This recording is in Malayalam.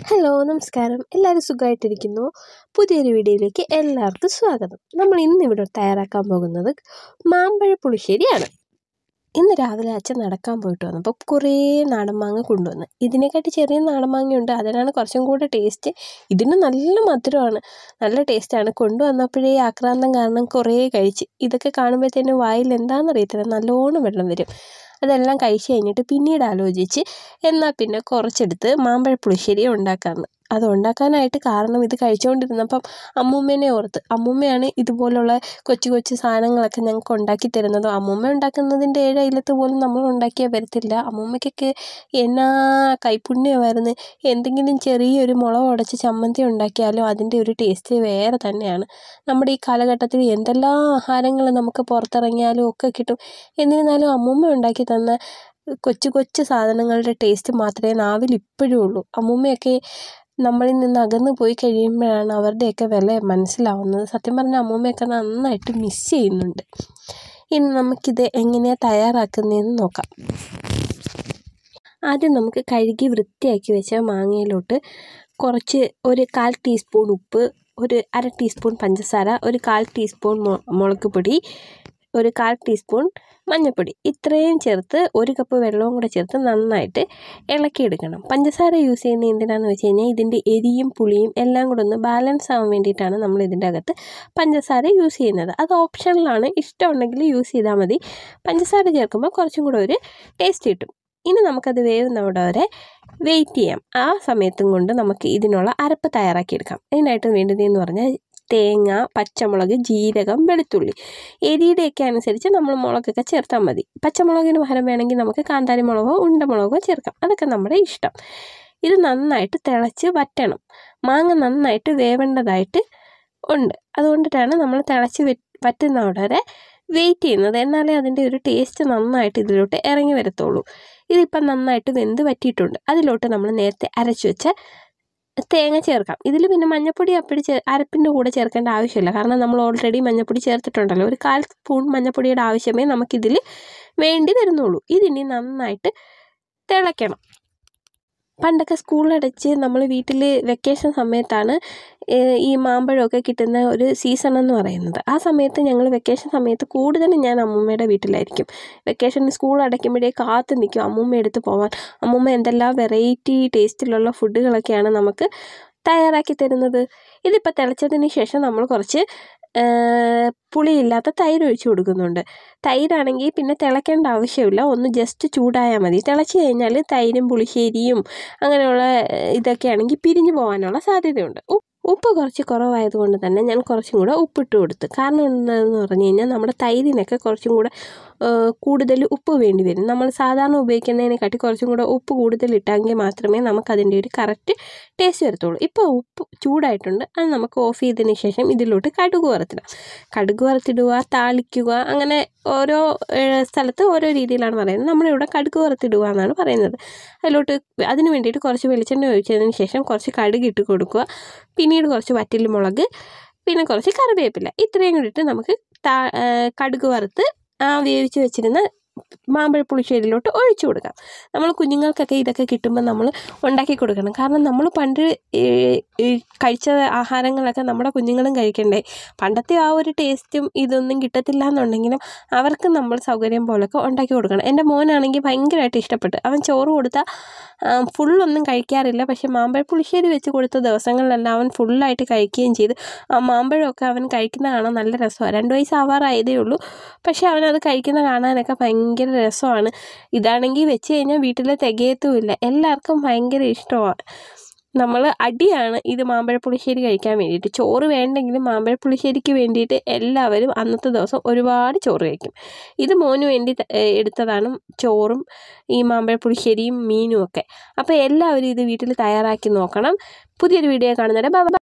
ഹലോ നമസ്കാരം എല്ലാവരും സുഖമായിട്ടിരിക്കുന്നു പുതിയൊരു വീഡിയോയിലേക്ക് എല്ലാവർക്കും സ്വാഗതം നമ്മൾ ഇന്ന് ഇവിടെ തയ്യാറാക്കാൻ പോകുന്നത് മാമ്പഴ പുളിശ്ശേരിയാണ് ഇന്ന് രാവിലെ അച്ഛൻ നടക്കാൻ പോയിട്ട് വന്നപ്പോൾ കുറേ നാടൻ മാങ്ങ കൊണ്ടുവന്ന് ഇതിനെക്കാട്ടി ചെറിയ നാടൻ മാങ്ങയുണ്ട് അതിനാണ് കുറച്ചും കൂടെ ടേസ്റ്റ് ഇതിന് നല്ല മധുരമാണ് നല്ല ടേസ്റ്റാണ് കൊണ്ടുവന്നപ്പോഴേ ആക്രാന്തം കാരണം കുറേ കഴിച്ച് ഇതൊക്കെ കാണുമ്പോഴത്തേനും വായിൽ എന്താണെന്നറിയത്തില്ല നല്ലോണം വെള്ളം വരും അതെല്ലാം കഴിച്ച് കഴിഞ്ഞിട്ട് പിന്നീട് ആലോചിച്ച് എന്നാൽ പിന്നെ കുറച്ചെടുത്ത് മാമ്പഴ പുളിശ്ശേരി ഉണ്ടാക്കാമെന്ന് അത് ഉണ്ടാക്കാനായിട്ട് കാരണം ഇത് കഴിച്ചുകൊണ്ടിരുന്നപ്പം അമ്മൂമ്മേനെ ഓർത്ത് അമ്മൂമ്മയാണ് ഇതുപോലുള്ള കൊച്ചു കൊച്ചു സാധനങ്ങളൊക്കെ ഞങ്ങൾക്ക് ഉണ്ടാക്കി തരുന്നത് അമ്മൂമ്മ ഉണ്ടാക്കുന്നതിൻ്റെ ഏഴ് അയലത്ത് പോലും നമ്മൾ ഉണ്ടാക്കിയാൽ വരത്തില്ല അമ്മൂമ്മയ്ക്കൊക്കെ എന്നാ കൈപ്പുണ്യമായിരുന്നു എന്തെങ്കിലും ചെറിയൊരു മുളക് ഉടച്ച് ചമ്മന്തി ഉണ്ടാക്കിയാലും അതിൻ്റെ ഒരു ടേസ്റ്റ് വേറെ തന്നെയാണ് നമ്മുടെ ഈ കാലഘട്ടത്തിൽ എന്തെല്ലാം ആഹാരങ്ങൾ നമുക്ക് പുറത്തിറങ്ങിയാലും ഒക്കെ കിട്ടും എന്നിരുന്നാലും അമ്മൂമ്മ ഉണ്ടാക്കി തന്ന കൊച്ചു കൊച്ചു സാധനങ്ങളുടെ ടേസ്റ്റ് മാത്രമേ നാവിൽ ഇപ്പോഴും ഉള്ളൂ അമ്മൂമ്മയൊക്കെ നമ്മളിൽ നിന്ന് അകന്നു പോയി കഴിയുമ്പോഴാണ് അവരുടെയൊക്കെ വില മനസ്സിലാവുന്നത് സത്യം പറഞ്ഞാൽ അമ്മൂമ്മയൊക്കെ നന്നായിട്ട് മിസ് ചെയ്യുന്നുണ്ട് ഇനി നമുക്കിത് എങ്ങനെയാണ് തയ്യാറാക്കുന്നതെന്ന് നോക്കാം ആദ്യം നമുക്ക് കഴുകി വൃത്തിയാക്കി വെച്ച മാങ്ങയിലോട്ട് കുറച്ച് ഒരു കാൽ ടീസ്പൂൺ ഉപ്പ് ഒരു അര ടീസ്പൂൺ പഞ്ചസാര ഒരു കാൽ ടീസ്പൂൺ മുളക് പൊടി ഒരു കാൽ ടീസ്പൂൺ മഞ്ഞൾപ്പൊടി ഇത്രയും ചേർത്ത് ഒരു കപ്പ് വെള്ളവും കൂടെ ചേർത്ത് നന്നായിട്ട് ഇളക്കിയെടുക്കണം പഞ്ചസാര യൂസ് ചെയ്യുന്നത് എന്തിനാണെന്ന് വെച്ച് കഴിഞ്ഞാൽ ഇതിൻ്റെ എരിയും പുളിയും എല്ലാം കൂടെ ഒന്ന് ബാലൻസ് ആവാൻ വേണ്ടിയിട്ടാണ് നമ്മൾ ഇതിൻ്റെ അകത്ത് പഞ്ചസാര യൂസ് ചെയ്യുന്നത് അത് ഓപ്ഷണലാണ് ഇഷ്ടമുണ്ടെങ്കിൽ യൂസ് ചെയ്താൽ മതി പഞ്ചസാര ചേർക്കുമ്പോൾ കുറച്ചും കൂടെ ഒരു ടേസ്റ്റ് കിട്ടും ഇനി നമുക്കത് വേവുന്നവിടെ വരെ വെയിറ്റ് ചെയ്യാം ആ സമയത്തും കൊണ്ട് നമുക്ക് ഇതിനുള്ള അരപ്പ് തയ്യാറാക്കിയെടുക്കാം അതിനായിട്ട് വേണ്ടതെന്ന് പറഞ്ഞാൽ തേങ്ങ പച്ചമുളക് ജീരകം വെളുത്തുള്ളി എരിയുടെയൊക്കെ അനുസരിച്ച് നമ്മൾ മുളകൊക്കെ ചേർത്താൽ മതി പച്ചമുളകിന് പകരം വേണമെങ്കിൽ നമുക്ക് കാന്താരി മുളകോ ഉണ്ടമുളകോ ചേർക്കാം അതൊക്കെ നമ്മുടെ ഇഷ്ടം ഇത് നന്നായിട്ട് തിളച്ച് വറ്റണം മാങ്ങ നന്നായിട്ട് വേവേണ്ടതായിട്ട് ഉണ്ട് അതുകൊണ്ടിട്ടാണ് നമ്മൾ തിളച്ച് വറ്റുന്ന വരെ വെയിറ്റ് ചെയ്യുന്നത് എന്നാലേ അതിൻ്റെ ഒരു ടേസ്റ്റ് നന്നായിട്ട് ഇതിലോട്ട് ഇറങ്ങി വരത്തുള്ളൂ ഇതിപ്പം നന്നായിട്ട് വെന്ത് വറ്റിയിട്ടുണ്ട് അതിലോട്ട് നമ്മൾ നേരത്തെ അരച്ചു വെച്ച തേങ്ങ ചേർക്കാം ഇതിൽ പിന്നെ മഞ്ഞപ്പൊടി അപ്പടി ചേ അരപ്പിൻ്റെ കൂടെ ചേർക്കേണ്ട ആവശ്യമില്ല കാരണം നമ്മൾ ഓൾറെഡി മഞ്ഞപ്പൊടി ചേർത്തിട്ടുണ്ടല്ലോ ഒരു കാൽ സ്പൂൺ മഞ്ഞപ്പൊടിയുടെ ആവശ്യമേ നമുക്കിതിൽ വേണ്ടി വരുന്നുള്ളൂ ഇതിനി നന്നായിട്ട് തിളയ്ക്കണം പണ്ടൊക്കെ സ്കൂളടച്ച് നമ്മൾ വീട്ടിൽ വെക്കേഷൻ സമയത്താണ് ഈ മാമ്പഴമൊക്കെ കിട്ടുന്ന ഒരു സീസൺ എന്ന് പറയുന്നത് ആ സമയത്ത് ഞങ്ങൾ വെക്കേഷൻ സമയത്ത് കൂടുതലും ഞാൻ അമ്മൂമ്മയുടെ വീട്ടിലായിരിക്കും വെക്കേഷൻ സ്കൂൾ അടയ്ക്കുമ്പോഴേ കാത്ത് നിൽക്കും അമ്മൂമ്മ എടുത്ത് പോവാൻ അമ്മൂമ്മ എന്തെല്ലാം വെറൈറ്റി ടേസ്റ്റിലുള്ള ഫുഡുകളൊക്കെയാണ് നമുക്ക് തയ്യാറാക്കി തരുന്നത് ഇതിപ്പോൾ തിളച്ചതിന് ശേഷം നമ്മൾ കുറച്ച് പുളിയില്ലാത്ത തൈര് ഒഴിച്ച് കൊടുക്കുന്നുണ്ട് തൈരാണെങ്കിൽ പിന്നെ തിളയ്ക്കേണ്ട ആവശ്യമില്ല ഒന്ന് ജസ്റ്റ് ചൂടായാൽ മതി തിളച്ച് കഴിഞ്ഞാൽ തൈരും പുളിശ്ശേരിയും അങ്ങനെയുള്ള ഇതൊക്കെ ആണെങ്കിൽ പിരിഞ്ഞു പോകാനുള്ള സാധ്യതയുണ്ട് ഉപ്പ് കുറച്ച് കുറവായതുകൊണ്ട് തന്നെ ഞാൻ കുറച്ചും കൂടെ ഉപ്പിട്ട് കൊടുത്തു കാരണം എന്താണെന്ന് പറഞ്ഞു കഴിഞ്ഞാൽ നമ്മുടെ തൈരിനൊക്കെ കുറച്ചും കൂടെ കൂടുതൽ ഉപ്പ് വേണ്ടി വരും നമ്മൾ സാധാരണ ഉപയോഗിക്കുന്നതിനെക്കാട്ടി കുറച്ചും കൂടെ ഉപ്പ് കൂടുതൽ ഇട്ടെങ്കിൽ മാത്രമേ നമുക്കതിൻ്റെ ഒരു കറക്റ്റ് ടേസ്റ്റ് വരത്തുള്ളൂ ഇപ്പോൾ ഉപ്പ് ചൂടായിട്ടുണ്ട് അത് നമുക്ക് ഓഫ് ചെയ്തതിന് ശേഷം ഇതിലോട്ട് കടുക് വറുത്തിടാം കടുക് വറുത്തിടുക താളിക്കുക അങ്ങനെ ഓരോ സ്ഥലത്ത് ഓരോ രീതിയിലാണ് പറയുന്നത് നമ്മളിവിടെ കടുക് വറുത്തിടുക എന്നാണ് പറയുന്നത് അതിലോട്ട് അതിന് വേണ്ടിയിട്ട് കുറച്ച് വെളിച്ചെണ്ണ ഒഴിച്ചതിന് ശേഷം കുറച്ച് കടുക് ഇട്ട് കൊടുക്കുക പിന്നീട് കുറച്ച് വറ്റൽ മുളക് പിന്നെ കുറച്ച് കറിവേപ്പില ഇത്രയും കൂടിയിട്ട് നമുക്ക് താ കടുക് വറുത്ത് ആ വേവിച്ച് വെച്ചിരുന്ന മാമ്പഴ പുളിശ്ശേരിയിലോട്ട് ഒഴിച്ചു കൊടുക്കാം നമ്മൾ കുഞ്ഞുങ്ങൾക്കൊക്കെ ഇതൊക്കെ കിട്ടുമ്പോൾ നമ്മൾ ഉണ്ടാക്കി കൊടുക്കണം കാരണം നമ്മൾ പണ്ട് കഴിച്ച ആഹാരങ്ങളൊക്കെ നമ്മുടെ കുഞ്ഞുങ്ങളും കഴിക്കണ്ടേ പണ്ടത്തെ ആ ഒരു ടേസ്റ്റും ഇതൊന്നും കിട്ടത്തില്ല എന്നുണ്ടെങ്കിലും അവർക്ക് നമ്മൾ സൗകര്യം പോലൊക്കെ ഉണ്ടാക്കി കൊടുക്കണം എൻ്റെ മോനാണെങ്കിൽ ഭയങ്കരമായിട്ട് ഇഷ്ടപ്പെട്ടു അവൻ ചോറ് കൊടുത്താൽ ഫുള്ളൊന്നും കഴിക്കാറില്ല പക്ഷേ മാമ്പഴ പുളിശ്ശേരി വെച്ച് കൊടുത്ത ദിവസങ്ങളിലെല്ലാം അവൻ ഫുള്ളായിട്ട് കഴിക്കുകയും ചെയ്ത് ആ മാമ്പഴമൊക്കെ അവൻ കഴിക്കുന്ന കാണാൻ നല്ല രസമാണ് രണ്ട് വയസ്സാവാറായതേ ഉള്ളൂ പക്ഷേ അവനത് കഴിക്കുന്ന കാണാനൊക്കെ ഭയങ്കര രസമാണ് ഇതാണെങ്കിൽ വെച്ച് കഴിഞ്ഞാൽ വീട്ടിൽ തികയത്തുമില്ല എല്ലാവർക്കും ഭയങ്കര ഇഷ്ടമാണ് നമ്മൾ അടിയാണ് ഇത് മാമ്പഴ പുളിശ്ശേരി കഴിക്കാൻ വേണ്ടിയിട്ട് ചോറ് വേണ്ടെങ്കിലും മാമ്പഴ പുളിശ്ശേരിക്ക് വേണ്ടിയിട്ട് എല്ലാവരും അന്നത്തെ ദിവസം ഒരുപാട് ചോറ് കഴിക്കും ഇത് മോന് വേണ്ടി എടുത്തതാണ് ചോറും ഈ മാമ്പഴ പുളിശ്ശേരിയും മീനും ഒക്കെ അപ്പോൾ എല്ലാവരും ഇത് വീട്ടിൽ തയ്യാറാക്കി നോക്കണം പുതിയൊരു വീഡിയോ കാണുന്നവരെ ബൈ